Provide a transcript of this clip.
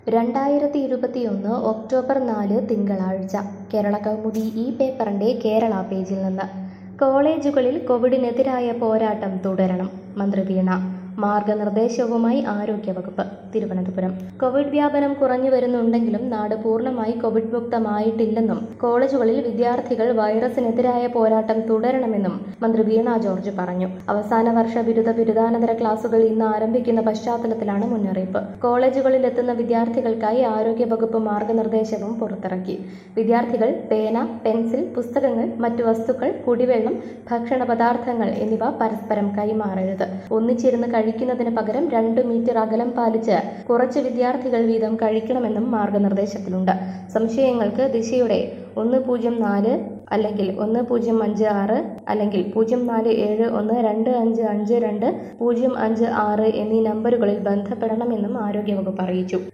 രണ്ടായിരത്തി ഇരുപത്തിയൊന്ന് ഒക്ടോബർ നാല് തിങ്കളാഴ്ച കേരള കൗമുദി ഈ പേപ്പറിന്റെ കേരള പേജിൽ നിന്ന് കോളേജുകളിൽ കോവിഡിനെതിരായ പോരാട്ടം തുടരണം മന്ത്രി വീണ മാർഗനിർദ്ദേശവുമായി ആരോഗ്യവകുപ്പ് തിരുവനന്തപുരം കോവിഡ് വ്യാപനം കുറഞ്ഞു വരുന്നുണ്ടെങ്കിലും നാട് പൂർണ്ണമായി കോവിഡ് മുക്തമായിട്ടില്ലെന്നും കോളേജുകളിൽ വിദ്യാർത്ഥികൾ വൈറസിനെതിരായ പോരാട്ടം തുടരണമെന്നും മന്ത്രി വീണ ജോർജ് പറഞ്ഞു അവസാന വർഷ ബിരുദ ബിരുദാനന്തര ക്ലാസുകൾ ഇന്ന് ആരംഭിക്കുന്ന പശ്ചാത്തലത്തിലാണ് മുന്നറിയിപ്പ് കോളേജുകളിൽ എത്തുന്ന വിദ്യാർത്ഥികൾക്കായി ആരോഗ്യവകുപ്പ് മാർഗനിർദ്ദേശവും പുറത്തിറക്കി വിദ്യാർത്ഥികൾ പേന പെൻസിൽ പുസ്തകങ്ങൾ മറ്റു വസ്തുക്കൾ കുടിവെള്ളം ഭക്ഷണ പദാർത്ഥങ്ങൾ എന്നിവ പരസ്പരം കൈമാറരുത് ഒന്നിച്ചിരുന്ന് കഴിക്കുന്നതിന് പകരം രണ്ട് മീറ്റർ അകലം പാലിച്ച് കുറച്ച് വിദ്യാർത്ഥികൾ വീതം കഴിക്കണമെന്നും മാർഗനിർദ്ദേശത്തിലുണ്ട് സംശയങ്ങൾക്ക് ദിശയുടെ ഒന്ന് പൂജ്യം നാല് അല്ലെങ്കിൽ ഒന്ന് പൂജ്യം അഞ്ച് ആറ് അല്ലെങ്കിൽ പൂജ്യം നാല് ഏഴ് ഒന്ന് രണ്ട് അഞ്ച് അഞ്ച് രണ്ട് പൂജ്യം അഞ്ച് ആറ് എന്നീ നമ്പറുകളിൽ ബന്ധപ്പെടണമെന്നും ആരോഗ്യവകുപ്പ് അറിയിച്ചു